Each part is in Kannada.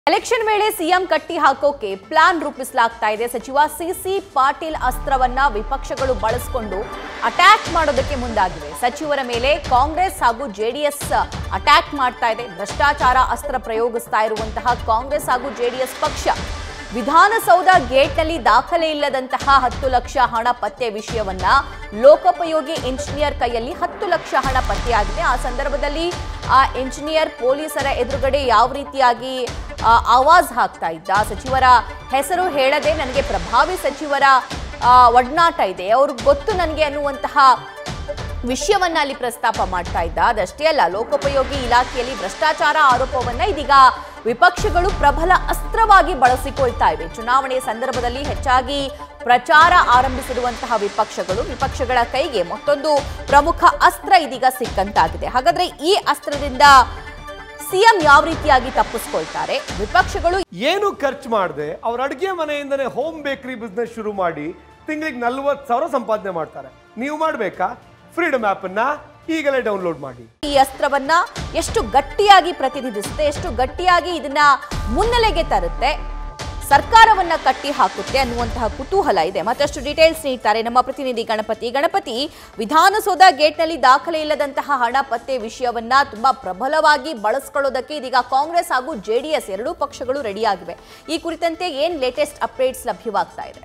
ಎಲೆಕ್ಷನ್ ವೇಳೆ ಸಿಎಂ ಕಟ್ಟಿ ಹಾಕೋಕೆ ಪ್ಲಾನ್ ರೂಪಿಸಲಾಗ್ತಾ ಇದೆ ಸಚಿವ ಸಿಸಿ ಪಾಟೀಲ್ ಅಸ್ತ್ರವನ್ನ ವಿಪಕ್ಷಗಳು ಬಳಸಿಕೊಂಡು ಅಟ್ಯಾಕ್ ಮಾಡೋದಕ್ಕೆ ಮುಂದಾಗಿವೆ ಸಚಿವರ ಮೇಲೆ ಕಾಂಗ್ರೆಸ್ ಹಾಗೂ ಜೆಡಿಎಸ್ ಅಟ್ಯಾಕ್ ಮಾಡ್ತಾ ಇದೆ ಭ್ರಷ್ಟಾಚಾರ ಅಸ್ತ್ರ ಪ್ರಯೋಗಿಸ್ತಾ ಇರುವಂತಹ ಕಾಂಗ್ರೆಸ್ ಹಾಗೂ ಜೆಡಿಎಸ್ ಪಕ್ಷ ವಿಧಾನಸೌಧ ಗೇಟ್ನಲ್ಲಿ ದಾಖಲೆ ಇಲ್ಲದಂತಹ ಹತ್ತು ಲಕ್ಷ ಹಣ ಪತ್ತೆ ವಿಷಯವನ್ನ ಲೋಕೋಪಯೋಗಿ ಇಂಜಿನಿಯರ್ ಕೈಯಲ್ಲಿ ಹತ್ತು ಲಕ್ಷ ಹಣ ಪತ್ತೆಯಾಗಿದೆ ಆ ಸಂದರ್ಭದಲ್ಲಿ ಆ ಇಂಜಿನಿಯರ್ ಪೊಲೀಸರ ಎದುರುಗಡೆ ಯಾವ ರೀತಿಯಾಗಿ ಆ, ಆವಾಜ್ ಹಾಕ್ತಾ ಇದ್ದ ಸಚಿವರ ಹೆಸರು ಹೇಳದೆ ನನಗೆ ಪ್ರಭಾವಿ ಸಚಿವರ ಆ, ಒಡನಾಟ ಇದೆ ಅವ್ರಿಗೆ ಗೊತ್ತು ನನಗೆ ಅನ್ನುವಂತಹ ವಿಷಯವನ್ನ ಅಲ್ಲಿ ಪ್ರಸ್ತಾಪ ಮಾಡ್ತಾ ಇದ್ದ ಅದಷ್ಟೇ ಅಲ್ಲ ಲೋಕೋಪಯೋಗಿ ಇಲಾಖೆಯಲ್ಲಿ ಭ್ರಷ್ಟಾಚಾರ ಆರೋಪವನ್ನ ಇದೀಗ ವಿಪಕ್ಷಗಳು ಪ್ರಬಲ ಅಸ್ತ್ರವಾಗಿ ಬಳಸಿಕೊಳ್ತಾ ಇವೆ ಚುನಾವಣೆಯ ಸಂದರ್ಭದಲ್ಲಿ ಹೆಚ್ಚಾಗಿ ಪ್ರಚಾರ ಆರಂಭಿಸಿರುವಂತಹ ವಿಪಕ್ಷಗಳು ವಿಪಕ್ಷಗಳ ಕೈಗೆ ಮತ್ತೊಂದು ಪ್ರಮುಖ ಅಸ್ತ್ರ ಇದೀಗ ಸಿಕ್ಕಂತಾಗಿದೆ ಹಾಗಾದ್ರೆ ಈ ಅಸ್ತ್ರದಿಂದ ಸಿಎಂ ಯಾವ ರೀತಿಯಾಗಿ ತಪ್ಪಿಸ್ಕೊಳ್ತಾರೆ ವಿಪಕ್ಷಗಳು ಏನು ಖರ್ಚು ಮಾಡದೆ ಅವ್ರ ಅಡುಗೆ ಮನೆಯಿಂದನೇ ಹೋಮ್ ಬೇಕರಿ ಬಿಸ್ನೆಸ್ ಶುರು ಮಾಡಿ ತಿಂಗಳಿಗೆ ನಲ್ವತ್ತು ಸಾವಿರ ಸಂಪಾದನೆ ಮಾಡ್ತಾರೆ ನೀವು ಮಾಡಬೇಕಾ ಫ್ರೀಡಮ್ ಆ್ಯಪನ್ನು ಈಗಲೇ ಡೌನ್ಲೋಡ್ ಮಾಡಿ ಈ ಅಸ್ತ್ರವನ್ನ ಎಷ್ಟು ಗಟ್ಟಿಯಾಗಿ ಪ್ರತಿನಿಧಿಸುತ್ತೆ ಎಷ್ಟು ಗಟ್ಟಿಯಾಗಿ ಇದನ್ನ ಮುನ್ನೆಲೆಗೆ ತರುತ್ತೆ ಸರ್ಕಾರವನ್ನ ಕಟ್ಟಿ ಹಾಕುತ್ತೆ ಅನ್ನುವಂತಹ ಕುತೂಹಲ ಇದೆ ಮತ್ತಷ್ಟು ಡೀಟೇಲ್ಸ್ ನೀಡ್ತಾರೆ ನಮ್ಮ ಪ್ರತಿನಿಧಿ ಗಣಪತಿ ಗಣಪತಿ ವಿಧಾನಸೌಧ ಗೇಟ್ನಲ್ಲಿ ದಾಖಲೆ ಇಲ್ಲದಂತಹ ಹಣ ಪತ್ತೆ ವಿಷಯವನ್ನ ತುಂಬಾ ಪ್ರಬಲವಾಗಿ ಬಳಸ್ಕೊಳ್ಳೋದಕ್ಕೆ ಇದೀಗ ಕಾಂಗ್ರೆಸ್ ಹಾಗೂ ಜೆಡಿಎಸ್ ಎರಡೂ ಪಕ್ಷಗಳು ರೆಡಿಯಾಗಿವೆ ಈ ಕುರಿತಂತೆ ಏನ್ ಲೇಟೆಸ್ಟ್ ಅಪ್ಡೇಟ್ಸ್ ಲಭ್ಯವಾಗ್ತಾ ಇದೆ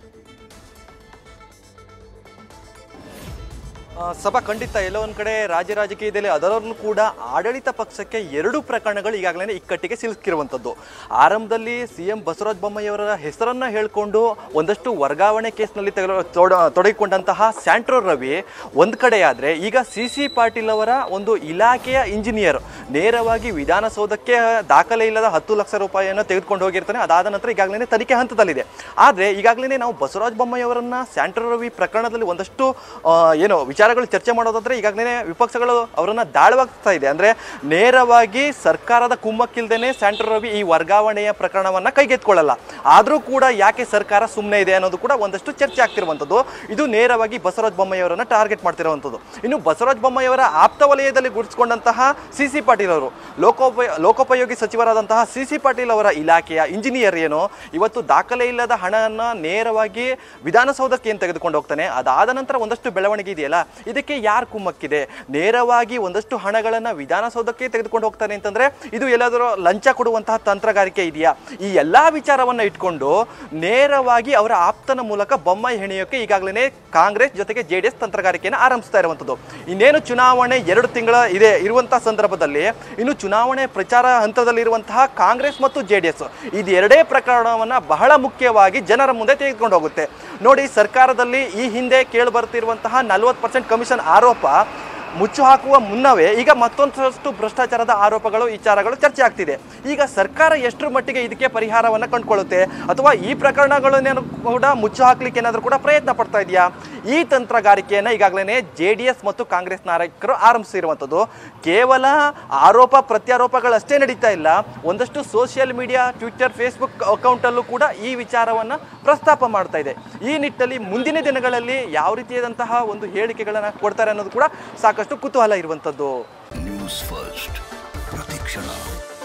ಆ, ಸಭಾ ಖಂಡಿತ ಎಲ್ಲೋ ಒಂದ್ ಕಡೆ ರಾಜ್ಯ ರಾಜಕೀಯದಲ್ಲಿ ಅದರಲ್ಲೂ ಕೂಡ ಆಡಳಿತ ಪಕ್ಷಕ್ಕೆ ಎರಡು ಪ್ರಕರಣಗಳು ಈಗಾಗಲೇ ಇಕ್ಕಟ್ಟಿಗೆ ಸಿಲುಕಿರುವಂಥದ್ದು ಆರಂಭದಲ್ಲಿ ಸಿ ಎಂ ಬಸವರಾಜ ಬೊಮ್ಮಾಯಿಯವರ ಹೆಸರನ್ನ ಹೇಳ್ಕೊಂಡು ಒಂದಷ್ಟು ವರ್ಗಾವಣೆ ಕೇಸ್ನಲ್ಲಿ ತೆಗೆದು ತೊಡ ತೊಡಗಿಕೊಂಡಂತಹ ಸ್ಯಾಂಟ್ರೋ ರವಿ ಒಂದು ಕಡೆ ಆದರೆ ಈಗ ಸಿ ಸಿ ಪಾಟೀಲ್ ಅವರ ಒಂದು ಇಲಾಖೆಯ ಇಂಜಿನಿಯರ್ ನೇರವಾಗಿ ವಿಧಾನಸೌಧಕ್ಕೆ ದಾಖಲೆ ಇಲ್ಲದ ಹತ್ತು ಲಕ್ಷ ರೂಪಾಯಿಯನ್ನು ತೆಗೆದುಕೊಂಡು ಹೋಗಿರ್ತಾನೆ ಅದಾದ ನಂತರ ಈಗಾಗಲೇ ತನಿಖೆ ಹಂತದಲ್ಲಿದೆ ಆದರೆ ಈಗಾಗಲೇ ನಾವು ಬಸವರಾಜ ಬೊಮ್ಮಾಯಿ ಅವರನ್ನ ಸ್ಯಾಂಟ್ರೋ ರವಿ ಪ್ರಕರಣದಲ್ಲಿ ಒಂದಷ್ಟು ಆ, ಏನು ವಿಚಾರಗಳು ಚರ್ಚೆ ಮಾಡೋದಾದ್ರೆ ಈಗಾಗಲೇ ವಿಪಕ್ಷಗಳು ಅವರನ್ನ ದಾಳವಾಗ್ತಾ ಇದೆ ಅಂದ್ರೆ ನೇರವಾಗಿ ಸರ್ಕಾರದ ಕುಮ್ಮಕ್ಕಿಲ್ದೇನೆ ಸ್ಯಾಂಟ್ರೋ ರವಿ ಈ ವರ್ಗಾವಣೆಯ ಪ್ರಕರಣವನ್ನ ಕೈಗೆತ್ಕೊಳ್ಳಲ್ಲ ಆದರೂ ಕೂಡ ಯಾಕೆ ಸರ್ಕಾರ ಸುಮ್ಮನೆ ಇದೆ ಅನ್ನೋದು ಕೂಡ ಒಂದಷ್ಟು ಚರ್ಚೆ ಆಗ್ತಿರುವಂಥದ್ದು ಇದು ನೇರವಾಗಿ ಬಸವರಾಜ ಬೊಮ್ಮಾಯಿ ಅವರನ್ನ ಟಾರ್ಗೆಟ್ ಮಾಡ್ತಿರುವಂಥದ್ದು ಇನ್ನು ಬಸವರಾಜ ಬೊಮ್ಮಾಯಿ ಅವರ ಆಪ್ತ ವಲಯದಲ್ಲಿ ಗುರುತಿಸಿಕೊಂಡಂತಹ ಸಿ ಸಿ ಪಾಟೀಲ್ ಅವರು ಲೋಕೋಪಯ ಲೋಕೋಪಯೋಗಿ ಸಚಿವರಾದಂತಹ ಸಿ ಸಿ ಪಾಟೀಲ್ ಅವರ ಇಲಾಖೆಯ ಇಂಜಿನಿಯರ್ ಏನು ಇವತ್ತು ದಾಖಲೆ ಇಲ್ಲದ ಹಣವನ್ನ ನೇರವಾಗಿ ವಿಧಾನಸೌಧಕ್ಕೆ ಏನು ತೆಗೆದುಕೊಂಡು ಹೋಗ್ತಾನೆ ಅದಾದ ನಂತರ ಒಂದಷ್ಟು ಬೆಳವಣಿಗೆ ಇದೆಯಲ್ಲ ಇದಕ್ಕೆ ಯಾರು ಕುಮ್ಮಕ್ಕಿದೆ ನೇರವಾಗಿ ಒಂದಷ್ಟು ಹಣಗಳನ್ನು ವಿಧಾನಸೌಧಕ್ಕೆ ತೆಗೆದುಕೊಂಡು ಹೋಗ್ತಾನೆ ಅಂತಂದ್ರೆ ಇದು ಎಲ್ಲಾದರೂ ಲಂಚ ಕೊಡುವಂತಹ ತಂತ್ರಗಾರಿಕೆ ಇದೆಯಾ ಈ ಎಲ್ಲಾ ವಿಚಾರವನ್ನ ಇಟ್ಕೊಂಡು ನೇರವಾಗಿ ಅವರ ಆಪ್ತನ ಮೂಲಕ ಬೊಮ್ಮಾಯಿ ಹೆಣೆಯೋಕೆ ಈಗಾಗಲೇ ಕಾಂಗ್ರೆಸ್ ಜೊತೆಗೆ ಜೆ ಡಿ ಎಸ್ ತಂತ್ರಗಾರಿಕೆಯನ್ನು ಆರಂಭಿಸ್ತಾ ಇರುವಂಥದ್ದು ಇನ್ನೇನು ಚುನಾವಣೆ ಎರಡು ತಿಂಗಳ ಇದೆ ಇರುವಂತಹ ಸಂದರ್ಭದಲ್ಲಿ ಇನ್ನು ಚುನಾವಣೆ ಪ್ರಚಾರ ಹಂತದಲ್ಲಿರುವಂತಹ ಕಾಂಗ್ರೆಸ್ ಮತ್ತು ಜೆ ಡಿ ಎಸ್ ಇದು ಎರಡೇ ಪ್ರಕರಣವನ್ನ ಬಹಳ ಮುಖ್ಯವಾಗಿ ಜನರ ಮುಂದೆ ತೆಗೆದುಕೊಂಡು ಹೋಗುತ್ತೆ ನೋಡಿ ಸರ್ಕಾರದಲ್ಲಿ ಈ ಹಿಂದೆ ಕೇಳಿ ಬರ್ತಿರುವಂತಹ ನಲವತ್ತು ಪರ್ಸೆಂಟ್ ಕಮಿಷನ್ ಆರೋಪ ಮುಚ್ಚು ಹಾಕುವ ಮುನ್ನವೇ ಈಗ ಮತ್ತೊಂದಷ್ಟು ಭ್ರಷ್ಟಾಚಾರದ ಆರೋಪಗಳು ವಿಚಾರಗಳು ಚರ್ಚೆ ಆಗ್ತಿದೆ ಈಗ ಸರ್ಕಾರ ಎಷ್ಟರ ಮಟ್ಟಿಗೆ ಇದಕ್ಕೆ ಪರಿಹಾರವನ್ನು ಕಂಡುಕೊಳ್ಳುತ್ತೆ ಅಥವಾ ಈ ಪ್ರಕರಣಗಳನ್ನೇನು ಕೂಡ ಮುಚ್ಚು ಹಾಕ್ಲಿಕ್ಕೆ ಏನಾದರೂ ಕೂಡ ಪ್ರಯತ್ನ ಪಡ್ತಾ ಇದೆಯಾ ಈ ತಂತ್ರಗಾರಿಕೆಯನ್ನು ಈಗಾಗಲೇ ಜೆ ಡಿ ಎಸ್ ಮತ್ತು ಕಾಂಗ್ರೆಸ್ ನಾಯಕರು ಆರಂಭಿಸಿರುವಂಥದ್ದು ಕೇವಲ ಆರೋಪ ಪ್ರತ್ಯಾರೋಪಗಳಷ್ಟೇ ನಡೀತಾ ಇಲ್ಲ ಒಂದಷ್ಟು ಸೋಷಿಯಲ್ ಮೀಡಿಯಾ ಟ್ವಿಟರ್ ಫೇಸ್ಬುಕ್ ಅಕೌಂಟಲ್ಲೂ ಕೂಡ ಈ ವಿಚಾರವನ್ನು ಪ್ರಸ್ತಾಪ ಮಾಡ್ತಾ ಇದೆ ಈ ನಿಟ್ಟಿನಲ್ಲಿ ಮುಂದಿನ ದಿನಗಳಲ್ಲಿ ಯಾವ ರೀತಿಯಾದಂತಹ ಒಂದು ಹೇಳಿಕೆಗಳನ್ನು ಕೊಡ್ತಾರೆ ಅನ್ನೋದು ಕೂಡ ಸಾಕಷ್ಟು ಕುತೂಹಲ ಇರುವಂಥದ್ದು ನ್ಯೂಸ್ ಫಸ್ಟ್ ಪ್ರತಿಕ್ಷಣ